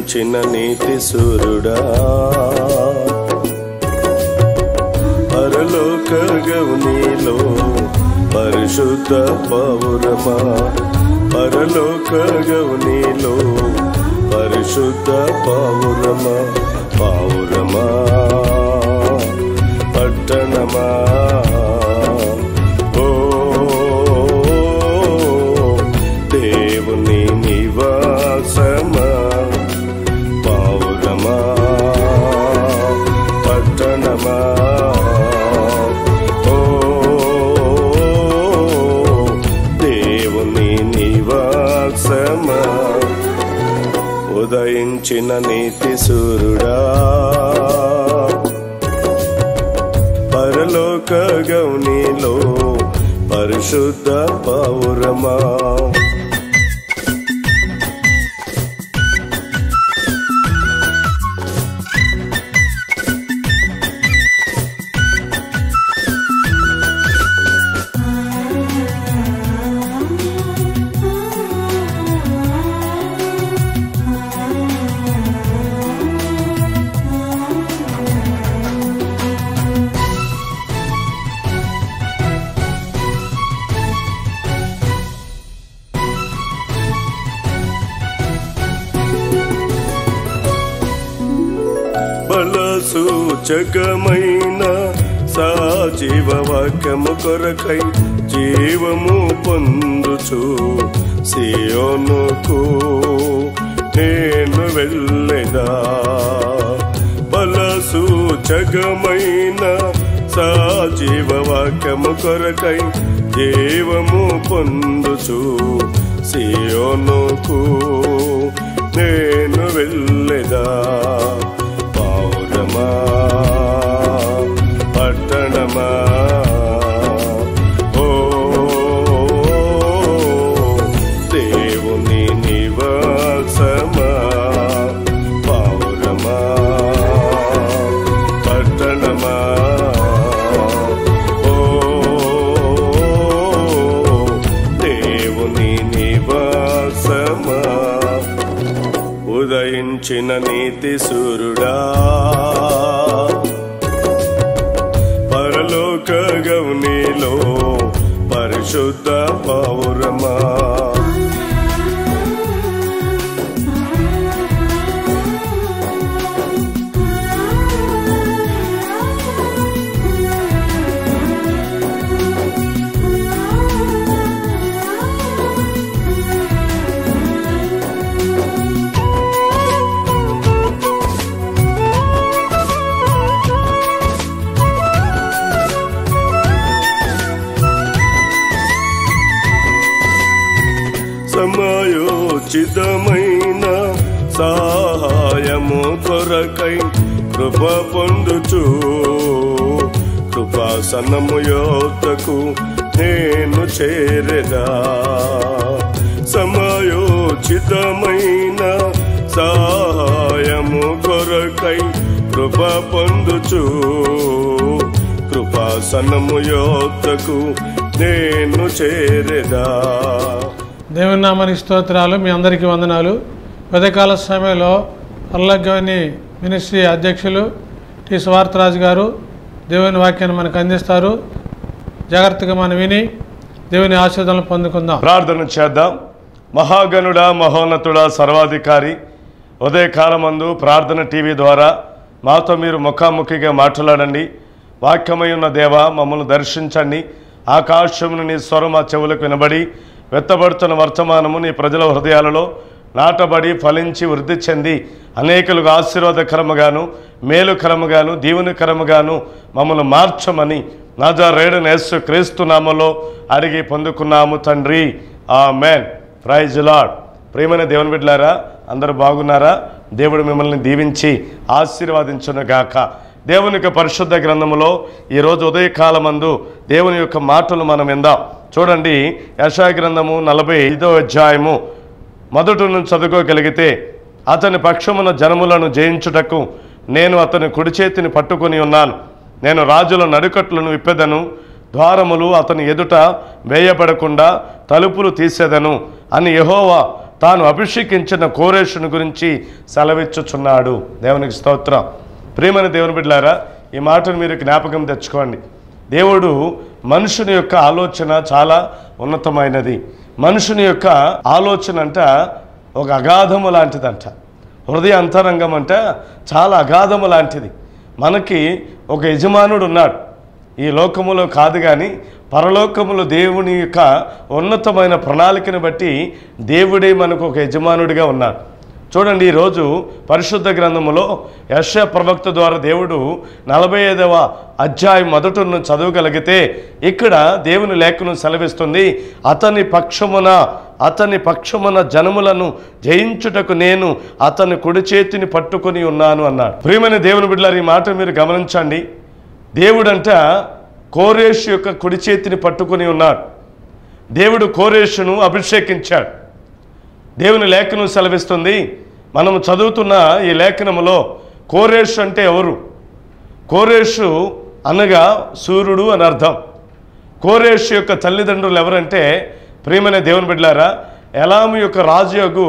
ఉదయించిన నీతి సూర్యుడా పరలోక గౌనీలో పరిశుద్ధ పౌరమా పరలోక గౌనీలో పరిశుద్ధ పౌరమా పౌరమా పట్టణమా ఓ దేవుని నివాసమా పౌరమా పట్టణమా ఓ దేవుని నివాసమా ఉదయించిన నీతి సూర్యుడా పరలోక గౌనీలో పరిశుద్ధ పౌరమా బల సూచకమైన సాజీవ వాక్యము కొరకై జీవము పొందుచు సియోనుకు నేను వెళ్ళెదా బల సూచకమైన సాజీవ వాక్యము కొరకై జీవము పొందుచు సియోనుకు నేను వెళ్ళెదా పౌరమా పట్టణమా ఓ దేవుని నివాసమా పౌరమా పట్టణమా ఓ దేవుని నివాసమా ఉదయించిన నీతి సూర్యుడా పరలోక గౌనీలో పరిశుద్ధ పౌరమా సమయోచితమైన సహాయము కొరకై కృప పొందుచు కృపాసనము యోతకు నేను చేరెదా సమయోచితమైన సహాయము కొరకై కృప పొందుచు కృపాసనము యోతకు నేను చేరెదా దేవుని నామానికి స్తోత్రాలు మీ అందరికీ వందనాలు ఉదయకాల సమయంలో అల్లగవని మినిస్ట్రీ అధ్యక్షులు టి స్వార్థరాజు గారు దేవుని వాక్యాన్ని మనకు అందిస్తారు జాగ్రత్తగా మనం విని దేవుని ఆశీర్వాదాలను పొందుకుందాం ప్రార్థన చేద్దాం మహాగణుడా మహోన్నతుడా సర్వాధికారి ఉదయకాలమందు ప్రార్థన టీవీ ద్వారా మాతో మీరు ముఖాముఖిగా మాట్లాడండి వాక్యమై ఉన్న దేవ మమ్మల్ని దర్శించండి ఆకాశమును నీ స్వరం మా చెవులకు వినబడి వెత్తబడుతున్న వర్తమానము నీ ప్రజల హృదయాలలో నాటబడి ఫలించి వృద్ధి చెంది అనేకులకు ఆశీర్వాదకరముగాను మేలుకరముగాను దీవెనకరముగాను మమ్మల్ని మార్చమని నాజా రేడు నేసు క్రీస్తు నామలో అడిగి పొందుకున్నాము తండ్రి ఆ మేన్ ప్రైజ్ లాడ్ ప్రియమైన దేవుని బిడ్డలారా అందరూ బాగున్నారా దేవుడు మిమ్మల్ని దీవించి ఆశీర్వాదించును గాక దేవుని యొక్క పరిశుద్ధ గ్రంథములో ఈరోజు ఉదయకాలమందు దేవుని యొక్క మాటలు మనం విందాం చూడండి యశా గ్రంథము నలభై ఐదో అధ్యాయము మొదటి నుంచి చదువుకోగలిగితే అతని పక్షమున జనములను జయించుటకు నేను అతని కుడి చేతిని పట్టుకొని ఉన్నాను నేను రాజుల నడుకట్లను విప్పెదను ద్వారములు అతని ఎదుట వేయబడకుండా తలుపులు తీసేదను అని యెహోవా తాను అభిషేకించిన కోరేషుని గురించి సెలవిచ్చుచున్నాడు దేవునికి స్తోత్రం ప్రియమైన దేవుని బిడ్డలారా ఈ మాటను మీరు జ్ఞాపకం తెచ్చుకోండి దేవుడు మనుషుని యొక్క ఆలోచన చాలా ఉన్నతమైనది మనుషుని యొక్క ఆలోచన అంట ఒక అగాధము లాంటిదంట హృదయ అంతరంగం అంట చాలా అగాధము లాంటిది మనకి ఒక యజమానుడు ఉన్నాడు ఈ లోకములో కాదు కానీ పరలోకములో దేవుని యొక్క ఉన్నతమైన ప్రణాళికను బట్టి దేవుడే మనకు ఒక యజమానుడిగా ఉన్నాడు చూడండి ఈరోజు పరిశుద్ధ గ్రంథములో యశ ప్రవక్త ద్వారా దేవుడు నలభై ఐదవ అధ్యాయం మొదటను చదవగలిగితే ఇక్కడ దేవుని లేఖను సెలవిస్తుంది అతని పక్షమున అతని పక్షమున జనములను జయించుటకు నేను అతని కుడి చేతిని పట్టుకొని ఉన్నాను అన్నాడు ప్రియమైన దేవుని బిడ్డలారు ఈ మాట మీరు గమనించండి దేవుడంట కోరేషు యొక్క కుడి చేతిని పట్టుకొని ఉన్నాడు దేవుడు కోరేషును అభిషేకించాడు దేవుని లేఖనం సెలవిస్తుంది మనం చదువుతున్న ఈ లేఖనములో కోరేషు అంటే ఎవరు కోరేషు అనగా సూర్యుడు అని అర్థం కోరేషు యొక్క తల్లిదండ్రులు ఎవరంటే ప్రియమైన దేవుని బిడ్డలారా ఎలాము యొక్క రాజయోగు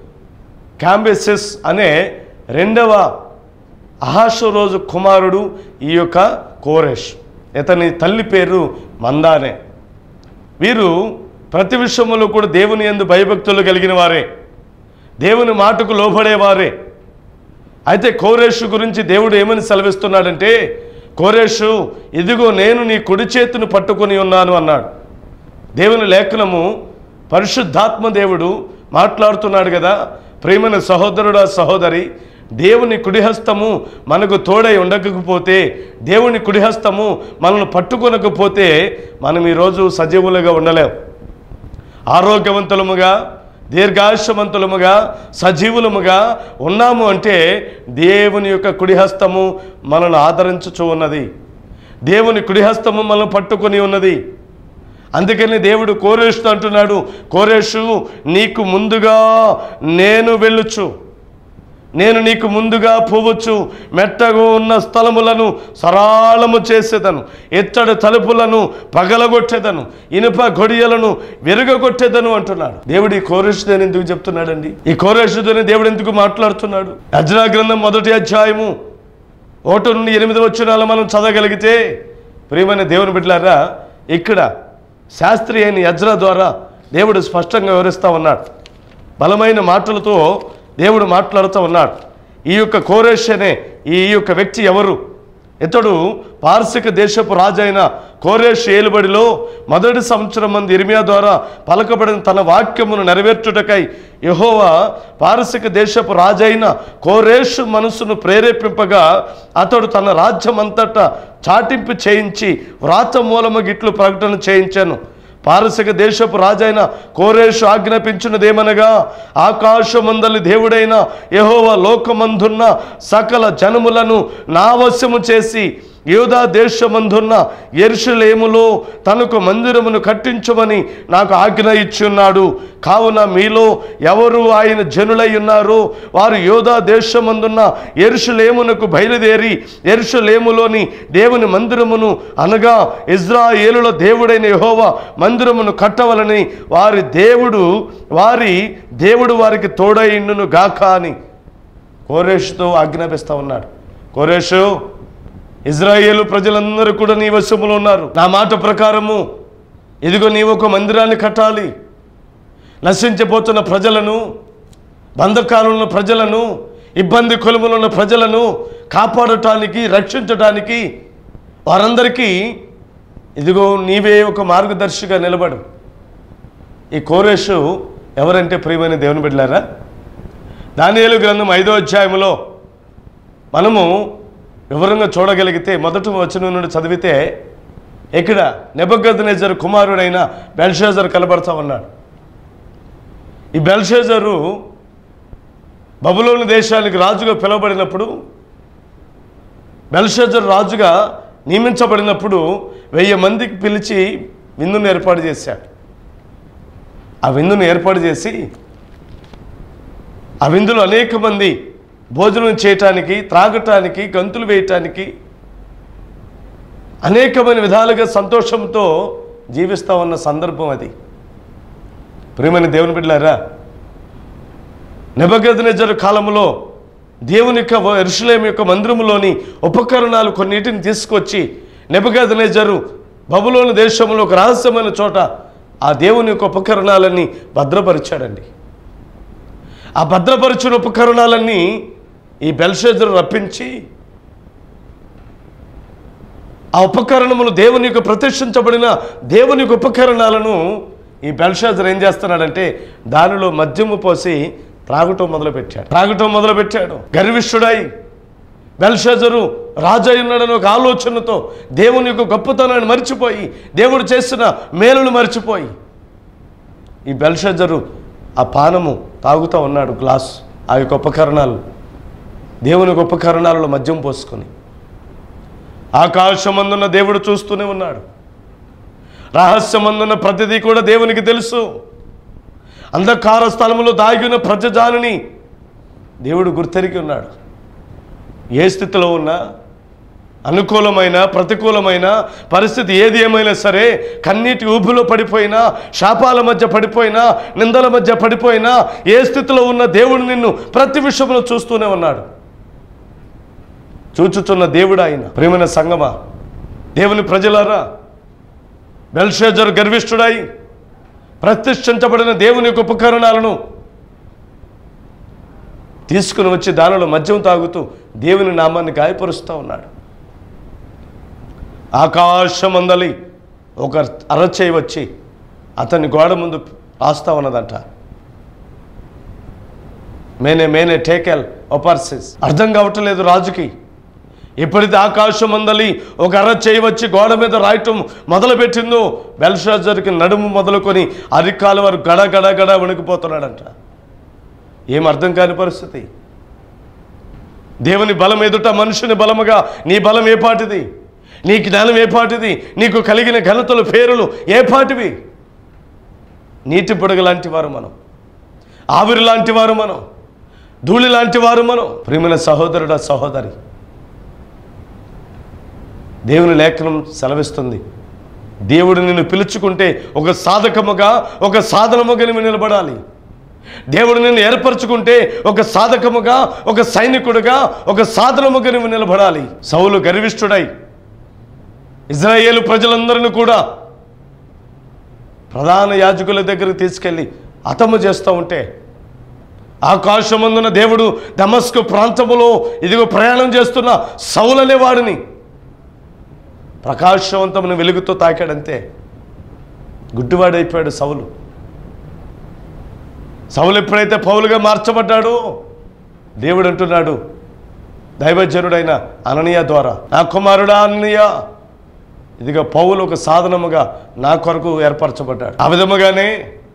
క్యాంబెసిస్ అనే రెండవ అహాషరోజు కుమారుడు ఈ యొక్క కోరేష్ ఇతని తల్లి పేరు మందానే వీరు ప్రతి విషయంలో కూడా దేవుని ఎందు భయభక్తులు కలిగిన వారే దేవుని మాటకు లోబడేవారే అయితే కోరేషు గురించి దేవుడు ఏమని సెలవిస్తున్నాడంటే కోరేషు ఇదిగో నేను నీ కుడి చేతిని పట్టుకొని ఉన్నాను అన్నాడు దేవుని లేఖనము పరిశుద్ధాత్మ దేవుడు మాట్లాడుతున్నాడు కదా ప్రేమైన సహోదరుడా సహోదరి దేవుని కుడిహస్తము మనకు తోడై ఉండకపోతే దేవుని కుడిహస్తము మనల్ని పట్టుకొనకపోతే మనం ఈరోజు సజీవులుగా ఉండలేం ఆరోగ్యవంతులముగా దీర్ఘాయుషవంతులముగా సజీవులముగా ఉన్నాము అంటే దేవుని యొక్క కుడిహస్తము మనల్ని ఆదరించుచూ ఉన్నది దేవుని కుడిహస్తము మనల్ని పట్టుకొని ఉన్నది అందుకని దేవుడు కోరేషుతో అంటున్నాడు కోరేషు నీకు ముందుగా నేను వెళ్ళుచు నేను నీకు ముందుగా పోవచ్చు మెట్టగా ఉన్న స్థలములను సరాళము చేసేదను ఎత్తడి తలుపులను పగలగొట్టేదను ఇనుప గొడియలను విరగొట్టేదను అంటున్నాడు దేవుడు ఈ కోరేషుదని ఎందుకు చెప్తున్నాడండి ఈ కోరేషుదని దేవుడు ఎందుకు మాట్లాడుతున్నాడు అజ్రా గ్రంథం మొదటి అధ్యాయము ఒకటి నుండి ఎనిమిది వచ్చినాలు మనం చదవగలిగితే ప్రియమైన దేవుని బిడ్డలారా ఇక్కడ శాస్త్రి అయిన యజ్ర ద్వారా దేవుడు స్పష్టంగా వివరిస్తూ ఉన్నాడు బలమైన మాటలతో దేవుడు మాట్లాడుతూ ఉన్నాడు ఈ యొక్క కోరేష్ అనే ఈ యొక్క వ్యక్తి ఎవరు ఇతడు పార్శిక దేశపు రాజైన కోరేష్ ఏలుబడిలో మొదటి సంవత్సరం మంది ఇర్మియా ద్వారా పలకబడిన తన వాక్యమును నెరవేర్చుటకై యెహోవా పారసిక దేశపు రాజైన కోరేషు మనసును ప్రేరేపింపగా అతడు తన రాజ్యమంతటా చాటింపు చేయించి వ్రాత మూలము గిట్లు ప్రకటన చేయించాను పారసిక దేశపు రాజైన కోరేషు ఆజ్ఞాపించినదేమనగా ఆకాశమందలి దేవుడైన యెహోవా లోకమందున్న సకల జనములను నా వశము చేసి యూదా దేశమందున్న ఎరుషలేములో తనకు మందిరమును కట్టించమని నాకు ఆజ్ఞ ఇచ్చున్నాడు కావున మీలో ఎవరు ఆయన జనులై ఉన్నారో వారు యోధా దేశమందున్న ఎరుషలేమునకు బయలుదేరి ఎరుషలేములోని దేవుని మందిరమును అనగా ఇజ్రాయేలుల దేవుడైన యెహోవా మందిరమును కట్టవలని వారి దేవుడు వారి దేవుడు వారికి తోడైండును గాక అని కోరేషుతో ఆజ్ఞాపిస్తా ఉన్నాడు కోరేషు ఇజ్రాయేలు ప్రజలందరూ కూడా నీ వశములో ఉన్నారు నా మాట ప్రకారము ఇదిగో నీవు ఒక మందిరాన్ని కట్టాలి నశించిపోతున్న ప్రజలను బంధకాలు ఉన్న ప్రజలను ఇబ్బంది కొలుములు ఉన్న ప్రజలను కాపాడటానికి రక్షించటానికి వారందరికీ ఇదిగో నీవే ఒక మార్గదర్శిగా నిలబడు ఈ కోరేషు ఎవరంటే ప్రియమైన దేవుని బిడ్డలారా దానియేలు గ్రంథం ఐదో అధ్యాయంలో మనము వివరంగా చూడగలిగితే మొదటి వచనం నుండి చదివితే ఇక్కడ నెబగ్గద్నెజర్ కుమారుడైన బెల్షేజర్ కనబడతా ఉన్నాడు ఈ బెల్షేజరు బబులోని దేశానికి రాజుగా పిలువబడినప్పుడు బెల్షేజర్ రాజుగా నియమించబడినప్పుడు వెయ్యి మందికి పిలిచి విందును ఏర్పాటు చేశాడు ఆ విందును ఏర్పాటు చేసి ఆ విందులో అనేక మంది భోజనం చేయటానికి త్రాగటానికి గంతులు వేయటానికి అనేకమైన విధాలుగా సంతోషంతో జీవిస్తా ఉన్న సందర్భం అది ప్రియమైన దేవుని బిడ్డలారా నెబగదనెజరు కాలంలో దేవుని యొక్క ఎరుసలేం యొక్క మందిరములోని ఉపకరణాలు కొన్నిటిని తీసుకొచ్చి నెబగదనెజరు బబులోని దేశంలో ఒక రహస్యమైన చోట ఆ దేవుని యొక్క ఉపకరణాలన్నీ భద్రపరిచాడండి ఆ భద్రపరిచిన ఉపకరణాలన్నీ ఈ బెల్షెజరు రప్పించి ఆ ఉపకరణములు దేవుని యొక్క ప్రతిష్ఠించబడిన దేవుని యొక్క ఉపకరణాలను ఈ బెల్షాజర్ ఏం చేస్తున్నాడంటే దానిలో మద్యము పోసి త్రాగటం మొదలుపెట్టాడు త్రాగటం మొదలుపెట్టాడు గర్విష్ఠుడై బెల్షాజరు రాజు అయి ఉన్నాడని ఒక ఆలోచనతో దేవుని యొక్క గొప్పతనాన్ని మర్చిపోయి దేవుడు చేసిన మేలును మర్చిపోయి ఈ బెల్షాజరు ఆ పానము తాగుతూ ఉన్నాడు గ్లాస్ ఆ యొక్క ఉపకరణాలు దేవుని యొక్క ఉపకరణాలలో మద్యం పోసుకొని ఆకాశమందున్న దేవుడు చూస్తూనే ఉన్నాడు రహస్యమందున్న ప్రతిదీ కూడా దేవునికి తెలుసు అంధకార స్థలములో దాగిన ప్రజజాలని దేవుడు గుర్తెరిగి ఉన్నాడు ఏ స్థితిలో ఉన్నా అనుకూలమైన ప్రతికూలమైన పరిస్థితి ఏది ఏమైనా సరే కన్నీటి ఊబిలో పడిపోయినా శాపాల మధ్య పడిపోయినా నిందల మధ్య పడిపోయినా ఏ స్థితిలో ఉన్న దేవుడు నిన్ను ప్రతి విషయంలో చూస్తూనే ఉన్నాడు చూచుచున్న దేవుడు ఆయన ప్రేమైన సంగమా దేవుని ప్రజలారా బెల్షేజర్ గర్విష్ఠుడై ప్రతిష్ఠించబడిన దేవుని యొక్క ఉపకరణాలను తీసుకుని వచ్చి దానిలో మద్యం తాగుతూ దేవుని నామాన్ని గాయపరుస్తూ ఉన్నాడు ఆకాశమందలి ఒక అరచేయి వచ్చి అతని గోడ ముందు రాస్తా ఉన్నదంట మేనే మేనే టేకెల్ ఒపర్సిస్ అర్థం కావట్లేదు రాజుకి ఎప్పుడైతే ఆకాశం మందలి ఒక అర చేయి వచ్చి గోడ మీద రాయటం మొదలుపెట్టిందో బెల్షాజర్కి నడుము మొదలుకొని అరికాల వారు గడ గడ గడ వణికిపోతున్నాడంట ఏం అర్థం కాని పరిస్థితి దేవుని బలం ఎదుట మనుషుని బలముగా నీ బలం ఏ పాటిది నీ జ్ఞానం ఏ పాటిది నీకు కలిగిన ఘనతలు పేరులు ఏ పాటివి నీటి పొడుగు లాంటి వారు మనం ఆవిరి లాంటి వారు మనం ధూళి లాంటి వారు మనం ప్రియమైన సహోదరుడ సహోదరి దేవుని లేఖనం సెలవిస్తుంది దేవుడు నిన్ను పిలుచుకుంటే ఒక సాధకముగా ఒక సాధనముగా నువ్వు నిలబడాలి దేవుడు నిన్ను ఏర్పరచుకుంటే ఒక సాధకముగా ఒక సైనికుడుగా ఒక సాధనముగా నువ్వు నిలబడాలి సౌలు గర్విష్ఠుడై ఇజ్రాయేలు ప్రజలందరిని కూడా ప్రధాన యాజకుల దగ్గరికి తీసుకెళ్ళి హతము చేస్తూ ఉంటే ఆకాశమందున దేవుడు దమస్కు ప్రాంతములో ఇదిగో ప్రయాణం చేస్తున్న సౌలనే వాడిని ప్రకాశవంతమైన వెలుగుతో తాకాడంతే గుడ్డివాడైపోయాడు సౌలు సౌలు ఎప్పుడైతే పౌలుగా మార్చబడ్డాడో దేవుడు అంటున్నాడు దైవజనుడైన అననీయ ద్వారా నా కుమారుడా అననీయ ఇదిగో పౌలు ఒక సాధనముగా నా కొరకు ఏర్పరచబడ్డాడు ఆ విధముగానే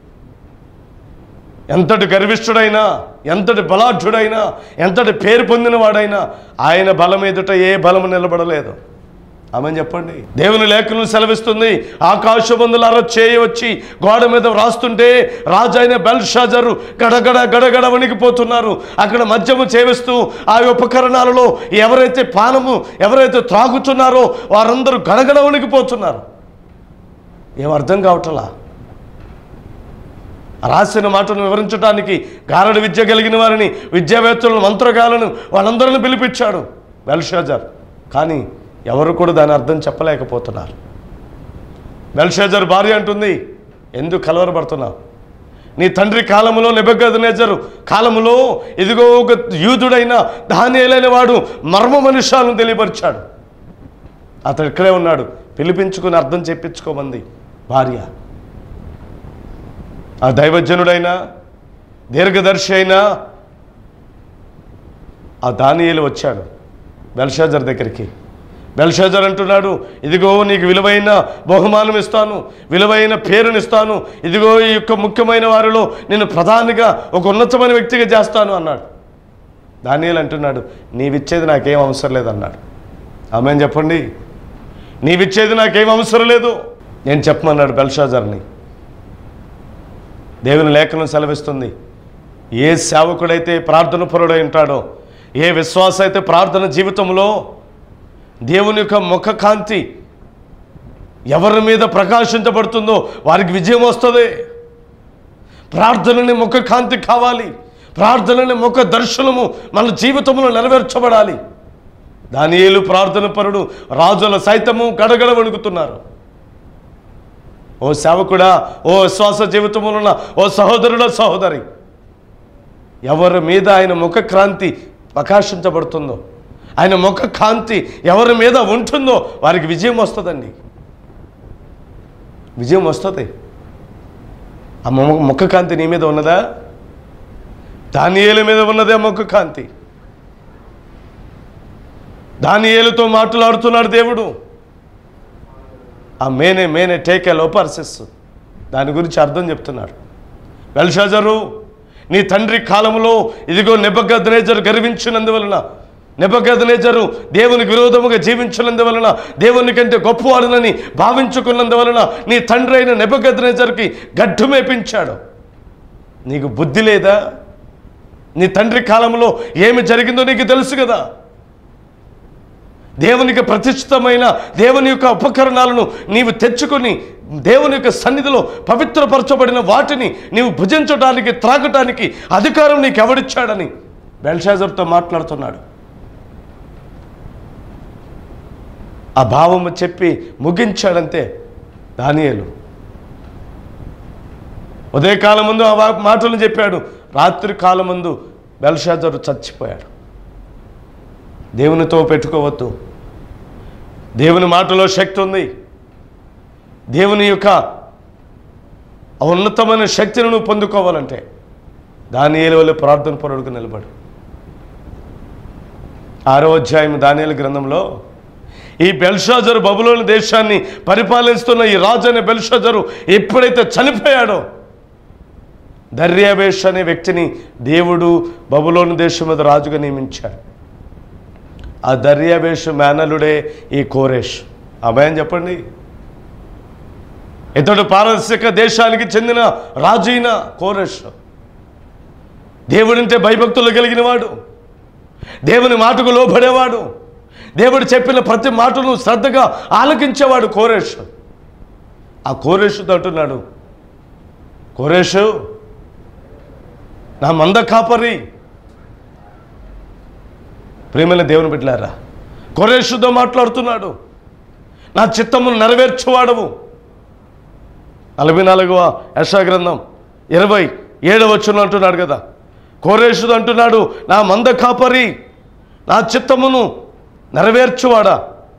ఎంతటి గర్విష్ఠుడైనా ఎంతటి బలాఢ్యుడైనా ఎంతటి పేరు పొందినవాడైనా ఆయన బలం ఎదుట ఏ బలము నిలబడలేదు ఆమెను చెప్పండి దేవుని లేఖను సెలవిస్తుంది ఆకాశబందుల అర చేయవచ్చి గోడ మీద వ్రాస్తుంటే రాజు అయిన బెల్షాజరు గడగడ గడగడ వణికిపోతున్నారు అక్కడ మద్యము చేవిస్తూ ఆ ఉపకరణాలలో ఎవరైతే పానము ఎవరైతే త్రాగుతున్నారో వారందరూ గడగడ వణికిపోతున్నారు ఏం అర్థం కావట్లా రాసిన మాటను వివరించడానికి గారడి విద్య కలిగిన వారిని విద్యావేత్తలను మంత్రగాలను వాళ్ళందరిని పిలిపించాడు బెల్షాజర్ కానీ ఎవరు కూడా దాని అర్థం చెప్పలేకపోతున్నారు బెల్షాజర్ భార్య అంటుంది ఎందుకు కలవరపడుతున్నావు నీ తండ్రి కాలములో నెబగ్గదనేజరు కాలములో ఇదిగో ఒక యూదుడైన దానియలైన వాడు మర్మ మనుషాలను తెలియపరిచాడు అతడు ఇక్కడే ఉన్నాడు పిలిపించుకుని అర్థం చెప్పించుకోమంది భార్య ఆ దైవజనుడైనా దీర్ఘదర్శి అయినా ఆ దానియేలు వచ్చాడు బెల్షాజర్ దగ్గరికి బెల్షాజర్ అంటున్నాడు ఇదిగో నీకు విలువైన బహుమానం ఇస్తాను విలువైన పేరునిస్తాను ఇదిగో ఈ యొక్క ముఖ్యమైన వారిలో నేను ప్రధానిగా ఒక ఉన్నతమైన వ్యక్తిగా చేస్తాను అన్నాడు దానియేలు అంటున్నాడు నీవిచ్చేది నాకేం అవసరం లేదన్నాడు ఆమె చెప్పండి నీవిచ్చేది నాకేం అవసరం లేదు నేను చెప్పమన్నాడు బెల్షాజర్ని దేవుని లేఖనం సెలవిస్తుంది ఏ సేవకుడైతే ప్రార్థన పరుడై ఉంటాడో ఏ విశ్వాస అయితే ప్రార్థన జీవితంలో దేవుని యొక్క ముఖ కాంతి ఎవరి మీద ప్రకాశించబడుతుందో వారికి విజయం వస్తుంది ప్రార్థనని ముఖ కాంతి కావాలి ప్రార్థనని ముఖ దర్శనము మన జీవితంలో నెరవేర్చబడాలి దానియేలు ప్రార్థన పరుడు రాజుల సైతము గడగడ వణుకుతున్నారు ఓ సేవకుడా ఓ శ్వాస జీవితంలో ఉన్న ఓ సహోదరుడ సహోదరి ఎవరి మీద ఆయన ముఖ క్రాంతి ప్రకాశించబడుతుందో ఆయన ముఖ కాంతి ఎవరి మీద ఉంటుందో వారికి విజయం వస్తుందండి విజయం వస్తుంది ఆ మొ ముఖ కాంతి నీ మీద ఉన్నదా దానియేల మీద ఉన్నదే ముఖ కాంతి దానియేలుతో మాట్లాడుతున్నాడు దేవుడు ఆ మేనే మేనే టేక్ ఏ లోపర్సెస్ దాని గురించి అర్థం చెప్తున్నాడు వెల్షాజరు నీ తండ్రి కాలంలో ఇదిగో నెబగద్నేజరు గర్వించినందువలన నెబగద్నేజరు దేవునికి విరోధముగా జీవించినందువలన దేవుని కంటే గొప్పవాడునని భావించుకున్నందువలన నీ తండ్రి అయిన నెబగద్నేజర్కి గడ్డు మేపించాడు నీకు బుద్ధి లేదా నీ తండ్రి కాలంలో ఏమి జరిగిందో నీకు తెలుసు కదా దేవునికి ప్రతిష్ఠితమైన దేవుని యొక్క ఉపకరణాలను నీవు తెచ్చుకొని దేవుని యొక్క సన్నిధిలో పవిత్రపరచబడిన వాటిని నీవు భుజించడానికి త్రాగటానికి అధికారం నీకు ఎవడిచ్చాడని బెల్షాజర్తో మాట్లాడుతున్నాడు ఆ భావము చెప్పి ముగించాడంతే దానియేలు ఉదయకాలం ముందు ఆ వా- మాటలు చెప్పాడు రాత్రి కాలం ముందు బెల్షాజరు చచ్చిపోయాడు దేవునితో పెట్టుకోవద్దు దేవుని మాటలో శక్తి ఉంది దేవుని యొక్క ఆ ఉన్నతమైన శక్తిని నువ్వు పొందుకోవాలంటే దానియేలు వల్ల ప్రార్థన పరుడుకు నిలబడు ఆరో అధ్యాయం దానియేలు గ్రంథంలో ఈ బెల్షాజరు బబులోని దేశాన్ని పరిపాలిస్తున్న ఈ రాజు అనే బెల్షాజరు ఎప్పుడైతే చనిపోయాడో దర్యావేష్ అనే వ్యక్తిని దేవుడు బబులోని దేశం మీద రాజుగా నియమించాడు ఆ దర్యావేష్ మేనలుడే ఈ కోరేష్ అభయం చెప్పండి ఇతడు పారదర్శక దేశానికి చెందిన రాజు అయిన కోరేష్ దేవుడంటే భయభక్తులు కలిగిన వాడు దేవుని మాటకు లోబడేవాడు దేవుడు చెప్పిన ప్రతి మాటను శ్రద్ధగా ఆలకించేవాడు కోరేష్ ఆ కోరేషుతో అంటున్నాడు కోరేషు నా మంద కాపరి ప్రేమైన దేవుని బిడ్డలారా కొరేషుతో మాట్లాడుతున్నాడు నా చిత్తమును నెరవేర్చువాడవు నలభై నాలుగవ యశాగ్రంథం ఇరవై ఏడవ వచ్చును అంటున్నాడు కదా కోరేషుడు అంటున్నాడు నా మంద కాపరి నా చిత్తమును నెరవేర్చువాడా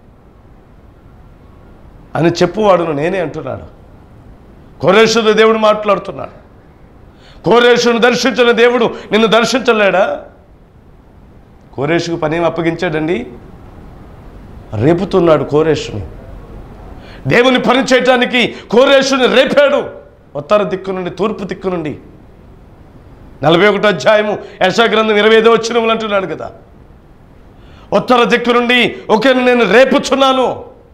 అని చెప్పువాడును నేనే అంటున్నాడు కోరేషుడు దేవుడు మాట్లాడుతున్నాడు కోరేషును దర్శించిన దేవుడు నిన్ను దర్శించలేడా కోరేషుకు పని ఏం అప్పగించాడండి రేపుతున్నాడు కోరేషుని దేవుని పని చేయటానికి కోరేషుని రేపాడు ఉత్తర దిక్కు నుండి తూర్పు దిక్కు నుండి నలభై ఒకటో అధ్యాయము యశాగ్రంథం ఇరవై ఐదో వచ్చినములు అంటున్నాడు కదా ఉత్తర దిక్కు నుండి ఒకే నేను రేపుచున్నాను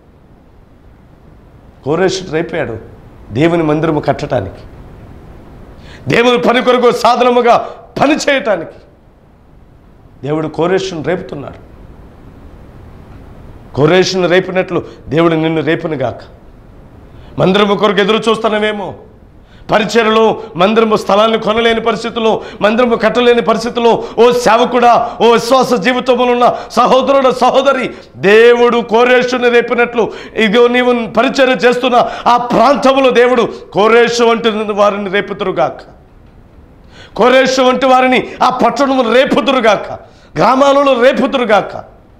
కోరేషుడు రేపాడు దేవుని మందిరము కట్టడానికి దేవుని పని కొరకు సాధనముగా పని చేయటానికి దేవుడు కోరేషును రేపుతున్నాడు కోరేషును రేపినట్లు దేవుడు నిన్ను రేపును గాక మందిరము కొరకు ఎదురు చూస్తున్నావేమో పరిచయలో మందిరము స్థలాన్ని కొనలేని పరిస్థితుల్లో మందిరము కట్టలేని పరిస్థితుల్లో ఓ సేవకుడా ఓ విశ్వాస జీవితంలో ఉన్న సహోదరుడు సహోదరి దేవుడు కోరేషుని రేపినట్లు ఇగో నీవు పరిచర్య చేస్తున్న ఆ ప్రాంతంలో దేవుడు కోరేషు వంటి వారిని రేపుతురుగాక కోరేషు వంటి వారిని ఆ పట్టణము రేపుతురుగాక గ్రామాలలో రేపుతురుగాక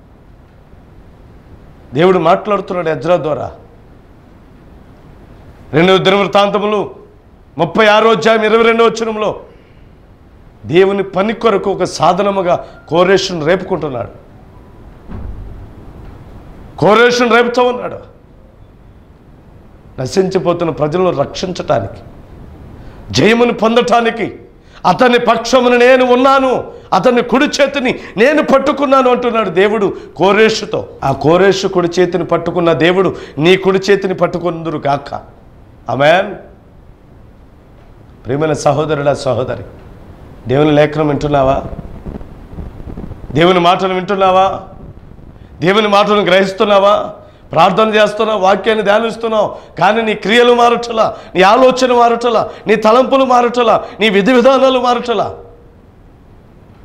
దేవుడు మాట్లాడుతున్నాడు ఎజ్రా ద్వారా రెండవ దినవృత్తాంతములు ముప్పై ఆరో అధ్యాయం ఇరవై రెండవ వచనంలో దేవుని పని కొరకు ఒక సాధనముగా కోరేషును రేపుకుంటున్నాడు కోరేషును రేపుతూ ఉన్నాడు నశించిపోతున్న ప్రజలను రక్షించటానికి జయమును పొందటానికి అతని పక్షమును నేను ఉన్నాను అతని కుడి చేతిని నేను పట్టుకున్నాను అంటున్నాడు దేవుడు కోరేషుతో ఆ కోరేషు కుడి చేతిని పట్టుకున్న దేవుడు నీ కుడి చేతిని పట్టుకుందురు కాక ఆమెన్ ప్రియమైన సహోదరుడా సహోదరి దేవుని లేఖనం వింటున్నావా దేవుని మాటలు వింటున్నావా దేవుని మాటలను గ్రహిస్తున్నావా ప్రార్థన చేస్తున్నావు వాక్యాన్ని ధ్యానిస్తున్నావు కానీ నీ క్రియలు మారటలా నీ ఆలోచన మారటలా నీ తలంపులు మారటలా నీ విధి విధానాలు మారటలా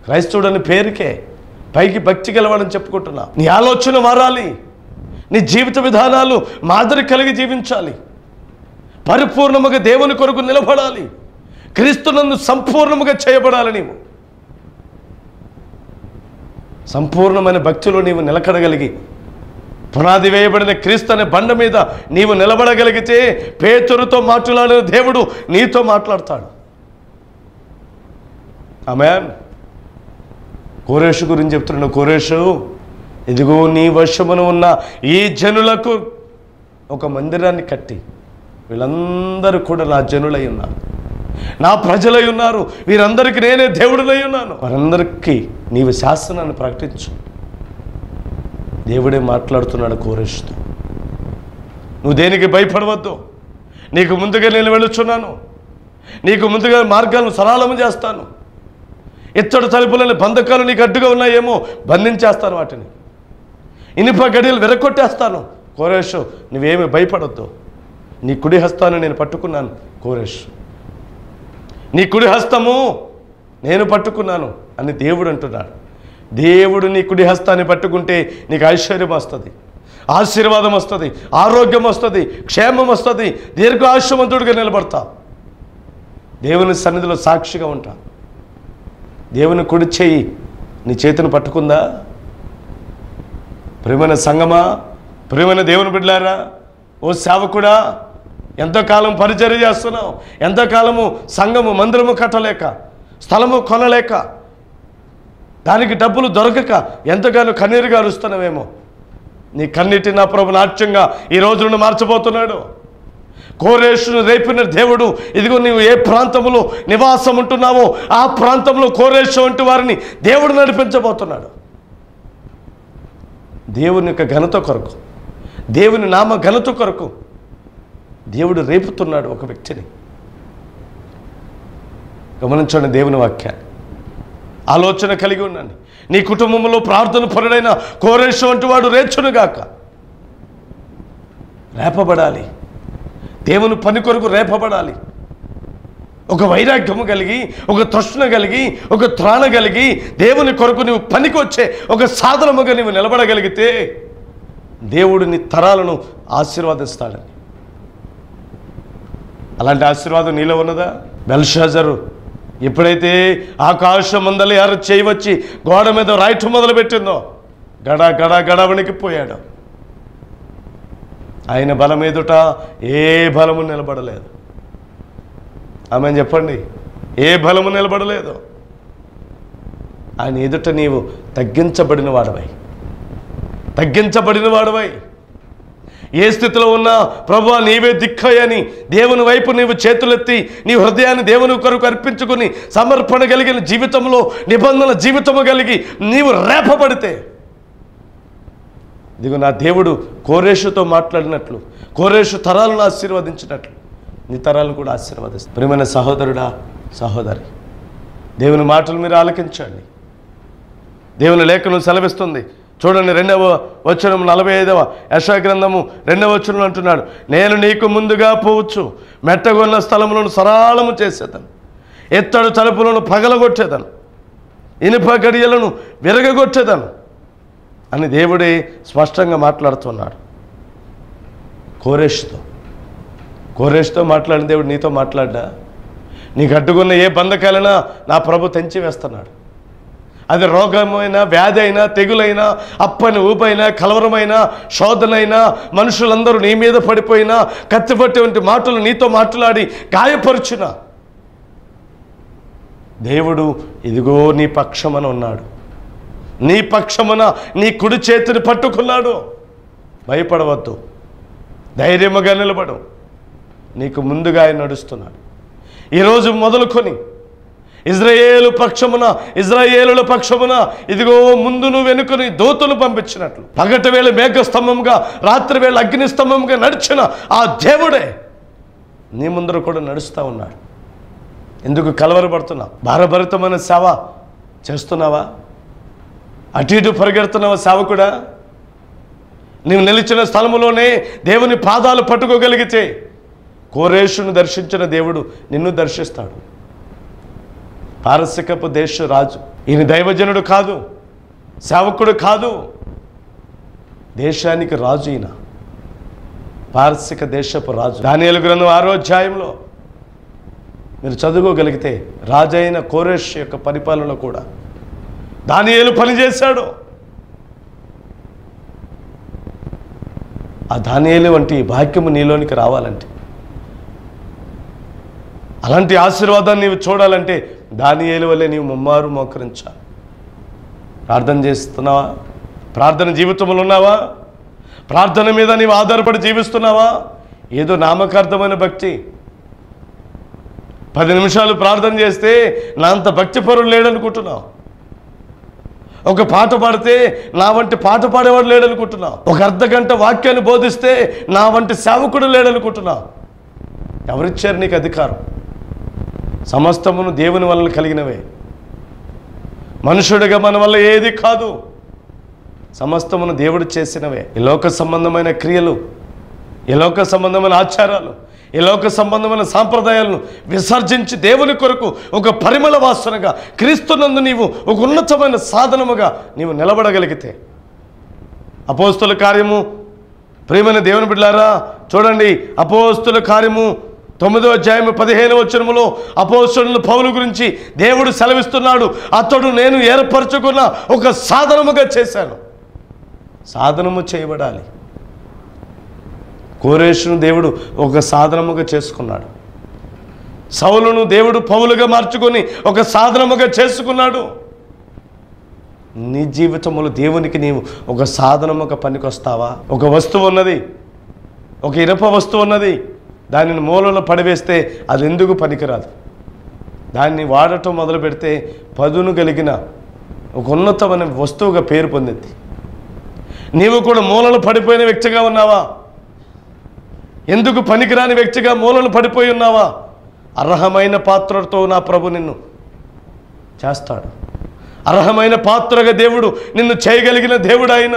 క్రైస్తవుడని పేరుకే పైకి భక్తి గలవాడని చెప్పుకుంటున్నా నీ ఆలోచన మారాలి నీ జీవిత విధానాలు మాదిరి కలిగి జీవించాలి పరిపూర్ణముగా దేవుని కొరకు నిలబడాలి క్రీస్తునందు సంపూర్ణముగా చేయబడాలి నీవు సంపూర్ణమైన భక్తిలో నీవు నిలకడగలిగి పునాది వేయబడిన క్రీస్తు అనే బండ మీద నీవు నిలబడగలిగితే పేతురుతో మాట్లాడిన దేవుడు నీతో మాట్లాడతాడు ఆమెన్ కోరేషు గురించి చెప్తున్నాడు కోరేషు ఇదిగో నీ వశమున ఉన్న ఈ జనులకు ఒక మందిరాన్ని కట్టి వీళ్ళందరూ కూడా నా జనులై ఉన్నారు నా ప్రజలై ఉన్నారు వీరందరికీ నేనే దేవుడునై ఉన్నాను వారందరికీ నీవు శాసనాన్ని ప్రకటించు దేవుడే మాట్లాడుతున్నాడు కోరేషుతో నువ్వు దేనికి భయపడవద్దు నీకు ముందుగా నేను వెళ్ళుచున్నాను నీకు ముందుగా మార్గాలను సరళం చేస్తాను ఇత్తడి తలుపులని బంధకాలు నీకు అడ్డుగా ఉన్నాయేమో బంధించేస్తాను వాటిని ఇనుప గడియలు విరగొట్టేస్తాను కోరేషు నువ్వేమి భయపడొద్దు నీ కుడి హస్తాన్ని నేను పట్టుకున్నాను కోరేష్ నీ కుడి హస్తము నేను పట్టుకున్నాను అని దేవుడు అంటున్నాడు దేవుడు నీ కుడి హస్తాన్ని పట్టుకుంటే నీకు ఐశ్వర్యం వస్తుంది ఆశీర్వాదం వస్తుంది ఆరోగ్యం వస్తుంది క్షేమం వస్తుంది దీర్ఘాయుష్యవంతుడిగా నిలబడతా దేవుని సన్నిధిలో సాక్షిగా ఉంటా దేవుని కుడి చేయి నీ చేతిని పట్టుకుందా ప్రియమైన సంగమా ప్రియమైన దేవుని బిడ్డలారా ఓ సేవకుడా ఎంతకాలం పరిచర్య చేస్తున్నావు ఎంతకాలము సంఘము మందిరము కట్టలేక స్థలము కొనలేక దానికి డబ్బులు దొరకక ఎంతగానో కన్నీరుగా అరుస్తున్నావేమో నీ కన్నీటి నా ప్రభు నాట్యంగా ఈ రోజును మార్చబోతున్నాడు కోరేషును రేపిన దేవుడు ఇదిగో నీవు ఏ ప్రాంతంలో నివాసం ఉంటున్నావో ఆ ప్రాంతంలో కోరేషు వంటి వారిని దేవుడు నడిపించబోతున్నాడు దేవుని యొక్క ఘనత కొరకు దేవుని నామ ఘనత కొరకు దేవుడు రేపుతున్నాడు ఒక వ్యక్తిని గమనించండి దేవుని వాక్యాన్ని ఆలోచన కలిగి ఉండండి నీ కుటుంబంలో ప్రార్థన పరుడైన కోరేషు వంటి వాడు రేచునుగాక రేపబడాలి దేవుని పని కొరకు రేపబడాలి ఒక వైరాగ్యము కలిగి ఒక తృష్ణ కలిగి ఒక త్రాణ కలిగి దేవుని కొరకు నువ్వు పనికి వచ్చే ఒక సాధనముగా నువ్వు నిలబడగలిగితే దేవుడు నీ తరాలను ఆశీర్వదిస్తాడని అలాంటి ఆశీర్వాదం నీలో ఉన్నదా బెల్షాజరు ఎప్పుడైతే ఆకాశం మందలి ఎర్ర చేయవచ్చి గోడ మీద రాయటం మొదలుపెట్టిందో గడ గడ గడ వణికిపోయాడు ఆయన బలం ఎదుట ఏ బలము నిలబడలేదు ఆమె చెప్పండి ఏ బలము నిలబడలేదు ఆయన ఎదుట నీవు తగ్గించబడిన వాడవై తగ్గించబడిన వాడవై ఏ స్థితిలో ఉన్నా ప్రభు నీవే దిక్కయని దేవుని వైపు నీవు చేతులెత్తి నీ హృదయాన్ని దేవుని కొరకు అర్పించుకుని సమర్పణ కలిగిన జీవితంలో నిబంధన జీవితము కలిగి నీవు రేపబడితే ఇదిగో నా దేవుడు కోరేషుతో మాట్లాడినట్లు కోరేషు తరాలను ఆశీర్వదించినట్లు నీ తరాలను కూడా ఆశీర్వదిస్తాను ప్రియమైన సహోదరుడా సహోదరి దేవుని మాటలు మీరు ఆలకించండి దేవుని లేఖను సెలవిస్తుంది చూడండి రెండవ వచనం నలభై ఐదవ యశాగ్రంథము రెండవ వచనం అంటున్నాడు నేను నీకు ముందుగా పోవచ్చు మెట్టగొన్న స్థలములను సరాళము చేసేదను ఎత్తడు తలుపులను పగలగొట్టేదను ఇనుప గడియలను విరగగొట్టేదను అని దేవుడే స్పష్టంగా మాట్లాడుతున్నాడు కోరేష్తో కోరేష్తో మాట్లాడిన దేవుడు నీతో మాట్లాడ్డా నీకు అడ్డుకున్న ఏ బంధకాలైనా నా ప్రభు తెంచి వేస్తున్నాడు అది రోగమైనా వ్యాధి అయినా తెగులైనా అప్పని ఊపైనా కలవరమైనా శోధనైనా మనుషులందరూ నీ మీద పడిపోయినా కత్తిపట్టి వంటి మాటలు నీతో మాట్లాడి గాయపరుచున దేవుడు ఇదిగో నీ పక్షమన ఉన్నాడు నీ పక్షమున నీ కుడి చేతిని పట్టుకున్నాడు భయపడవద్దు ధైర్యముగా నిలబడు నీకు ముందుగా ఆయన నడుస్తున్నాడు ఈరోజు మొదలుకొని ఇజ్రాయేలు పక్షమున ఇజ్రాయేలుల పక్షమున ఇదిగో ముందును వెనుకని దూతలు పంపించినట్లు పగటి వేళ మేఘస్తంభంగా రాత్రి వేళ అగ్నిస్తంభంగా నడిచిన ఆ దేవుడే నీ ముందర కూడా నడుస్తూ ఉన్నాడు ఎందుకు కలవరపడుతున్నావు భారభరితమైన సేవ చేస్తున్నావా అటు ఇటు పరిగెడుతున్నావా సేవకుడా నీవు నిలిచిన స్థలములోనే దేవుని పాదాలు పట్టుకోగలిగితే కోరేషును దర్శించిన దేవుడు నిన్ను దర్శిస్తాడు పారసికపు దేశ రాజు ఈయన దైవజనుడు కాదు సేవకుడు కాదు దేశానికి రాజు ఈయన పారసిక దేశపు రాజు దానియలు గ్రంథం ఆరో అధ్యాయంలో మీరు చదువుకోగలిగితే రాజైన కోరేష్ యొక్క పరిపాలన కూడా దానియేలు పనిచేశాడు ఆ దానియేలు వంటి భాగ్యము నీలోనికి రావాలంటే అలాంటి ఆశీర్వాదాన్ని నీవు చూడాలంటే దానియేలు వల్లే నీవు ముమ్మారు మోకరించాలి ప్రార్థన చేస్తున్నావా ప్రార్థన జీవితంలో ఉన్నావా ప్రార్థన మీద నీవు ఆధారపడి జీవిస్తున్నావా ఏదో నామకార్థమైన భక్తి పది నిమిషాలు ప్రార్థన చేస్తే నా అంత భక్తి పరుడు లేడనుకుంటున్నావు ఒక పాట పాడితే నా వంటి పాట పాడేవాడు లేడనుకుంటున్నావు ఒక అర్ధ గంట వాక్యాన్ని బోధిస్తే నా వంటి సేవకుడు లేడనుకుంటున్నావు ఎవరిచ్చారు నీకు అధికారం సమస్తమును దేవుని వలన కలిగినవే మనుషుడిగా మన వల్ల ఏది కాదు సమస్తమును దేవుడు చేసినవే ఈ లోక సంబంధమైన క్రియలు ఈ లోక సంబంధమైన ఆచారాలు ఈ లోక సంబంధమైన సాంప్రదాయాలను విసర్జించి దేవుని కొరకు ఒక పరిమళ వాసనగా క్రీస్తునందు నీవు ఒక ఉన్నతమైన సాధనముగా నీవు నిలబడగలిగితే అపోస్తుల కార్యము ప్రియమైన దేవుని బిడ్డారా చూడండి అపోస్తుల కార్యము తొమ్మిదో అధ్యాయము పదిహేను వచనములో అపోస్తుల పౌలు గురించి దేవుడు సెలవిస్తున్నాడు అతడు నేను ఏర్పరచుకున్న ఒక సాధనముగా చేశాను సాధనము చేయబడాలి కోరేషును దేవుడు ఒక సాధనముగా చేసుకున్నాడు సౌలును దేవుడు పౌలుగా మార్చుకొని ఒక సాధనముగా చేసుకున్నాడు నీ జీవితంలో దేవునికి నీవు ఒక సాధనముగా పనికొస్తావా ఒక వస్తువు ఉన్నది ఒక ఇనప వస్తువు ఉన్నది దానిని మూలలో పడివేస్తే అది ఎందుకు పనికిరాదు దాన్ని వాడటం మొదలు పెడితే పదును కలిగిన ఒక ఉన్నతమైన వస్తువుగా పేరు పొందింది నీవు కూడా మూలలు పడిపోయిన వ్యక్తిగా ఉన్నావా ఎందుకు పనికిరాని వ్యక్తిగా మూలలు పడిపోయి ఉన్నావా అర్హమైన పాత్రతో నా ప్రభు నిన్ను చేస్తాడు అర్హమైన పాత్రగా దేవుడు నిన్ను చేయగలిగిన దేవుడు ఆయన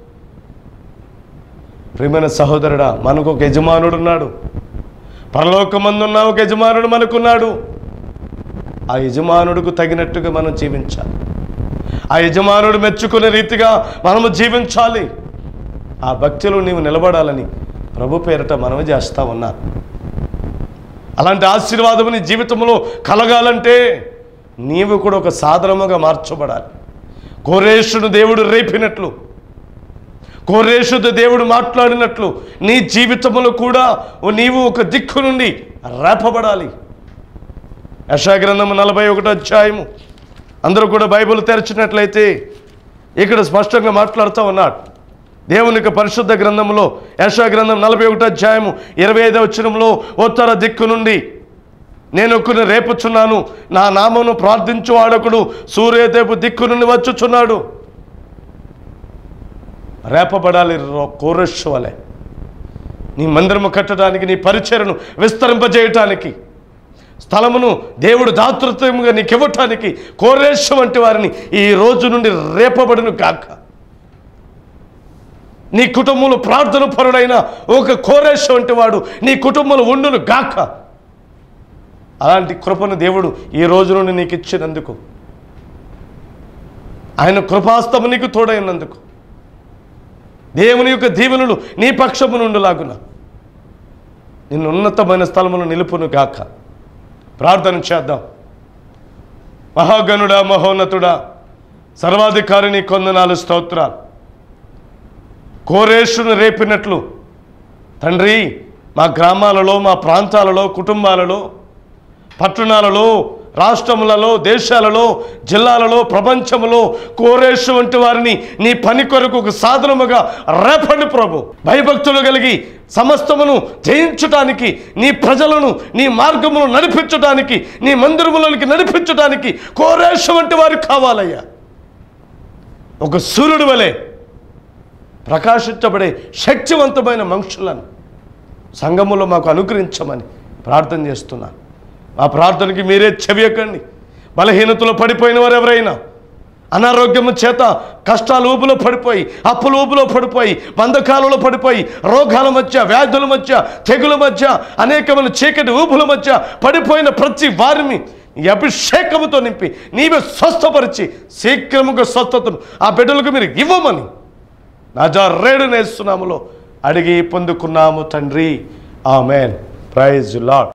ప్రియమైన సహోదరుడా మనకు ఒక యజమానుడు ఉన్నాడు పరలోకమందున్న ఒక యజమానుడు మనకున్నాడు ఆ యజమానుడికి తగినట్టుగా మనం జీవించాలి ఆ యజమానుడు మెచ్చుకునే రీతిగా మనము జీవించాలి ఆ భక్తిలో నీవు నిలబడాలని ప్రభు పేరట మనవి చేస్తా ఉన్నా అలాంటి ఆశీర్వాదం నీ జీవితంలో కలగాలంటే నీవు కూడా ఒక సాధనముగా మార్చబడాలి కోరేషుడు దేవుడు రేపినట్లు కోరేషుడు దేవుడు మాట్లాడినట్లు నీ జీవితంలో కూడా నీవు ఒక దిక్కు నుండి రేపబడాలి యశాగ్రంథము నలభై ఒకటో అధ్యాయము అందరూ కూడా బైబిల్ తెరచినట్లయితే ఇక్కడ స్పష్టంగా మాట్లాడుతూ ఉన్నాడు దేవుని యొక్క పరిశుద్ధ గ్రంథంలో యశా గ్రంథం నలభై ఒకటో అధ్యాయము ఇరవై ఐదవ వచనంలో ఉత్తర దిక్కు నుండి నేను కొన్ని రేపుచున్నాను నా నామమును ప్రార్థించు వాడకుడు సూర్యోదయపు దిక్కు నుండి వచ్చుచున్నాడు రేపబడాలి కోరస్సు వలె నీ మందిరము కట్టడానికి నీ పరిచయను విస్తరింపజేయటానికి స్థలమును దేవుడు దాతృత్వముగా నీకు ఇవ్వటానికి కోరేశ్వ వంటి వారిని ఈ రోజు నుండి రేపబడును కాక నీ కుటుంబంలో ప్రార్థన పరుడైన ఒక కోరేశ వంటి వాడు నీ కుటుంబంలో ఉండును గాక అలాంటి కృపను దేవుడు ఈ రోజు నుండి నీకు ఇచ్చినందుకు ఆయన కృపాస్తము నీకు తోడైనందుకు దేవుని యొక్క దీవెనలు నీ పక్షము నుండిలాగున నిన్ను ఉన్నతమైన స్థలమును నిలుపును గాక ప్రార్థన చేద్దాం మహాగణుడా మహోన్నతుడా సర్వాధికారిని కొందనాలు స్తోత్రాలు కోరేషును రేపినట్లు తండ్రి మా గ్రామాలలో మా ప్రాంతాలలో కుటుంబాలలో పట్టణాలలో రాష్ట్రములలో దేశాలలో జిల్లాలలో ప్రపంచములో కోరేషు వంటి వారిని నీ పని కొరకు ఒక సాధనముగా రేపండి ప్రభు భయభక్తులు కలిగి సమస్తమును జయించటానికి నీ ప్రజలను నీ మార్గమును నడిపించటానికి నీ మందిరములోనికి నడిపించటానికి కోరేషు వంటి వారు కావాలయ్యా ఒక సూర్యుడు వలె ప్రకాశించబడే శక్తివంతమైన మనుషులను సంఘములో మాకు అనుగ్రహించమని ప్రార్థన చేస్తున్నాను ఆ ప్రార్థనకి మీరే చెవియకండి బలహీనతలో పడిపోయిన వారు ఎవరైనా అనారోగ్యము చేత కష్టాల ఊపులో పడిపోయి అప్పుల ఊపులో పడిపోయి బంధకాలలో పడిపోయి రోగాల మధ్య వ్యాధుల మధ్య తెగుల మధ్య అనేకమైన చీకటి ఊపుల మధ్య పడిపోయిన ప్రతి వారిని ఈ అభిషేకముతో నింపి నీవే స్వస్థపరిచి శీఘ్రముగా స్వస్థతను ఆ బిడ్డలకు మీరు ఇవ్వమని నజరేడు నేస్తున్నాములో అడిగి పొందుకున్నాము తండ్రి ఆమెన్ ప్రైజ్ లాడ్